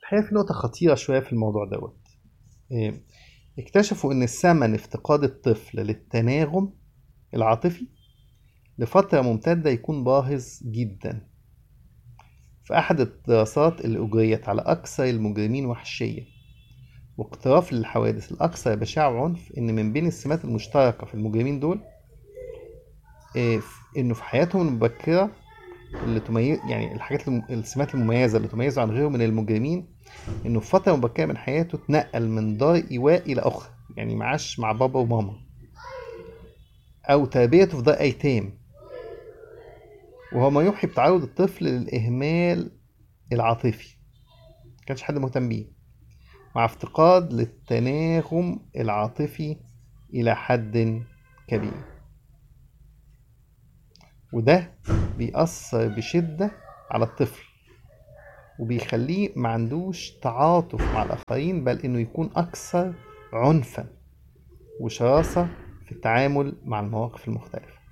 الحقيقة في نقطة خطيرة شوية في الموضوع دوت إيه، اكتشفوا إن ثمن افتقاد الطفل للتناغم العاطفي لفترة ممتدة يكون باهظ جدا في أحد الدراسات اللي أجريت على أكثر المجرمين وحشية واقتراف للحوادث الأكثر بشاعة وعنف إن من بين السمات المشتركة في المجرمين دول إيه، إنه في حياتهم المبكرة اللي تميز يعني الحاجات الم- السمات المميزة اللي تميزه عن غيره من المجرمين إنه في فترة مبكرة من حياته اتنقل من دار إيواء إلى أخرى يعني معاش مع بابا وماما أو تربيته في دار أيتام وهو ما يوحي بتعرض الطفل للإهمال العاطفي مكانش حد مهتم بيه مع افتقاد للتناغم العاطفي إلى حد كبير وده بيأثر بشدة على الطفل وبيخليه ما عندوش تعاطف مع الآخرين بل إنه يكون أكثر عنفا وشراسة في التعامل مع المواقف المختلفة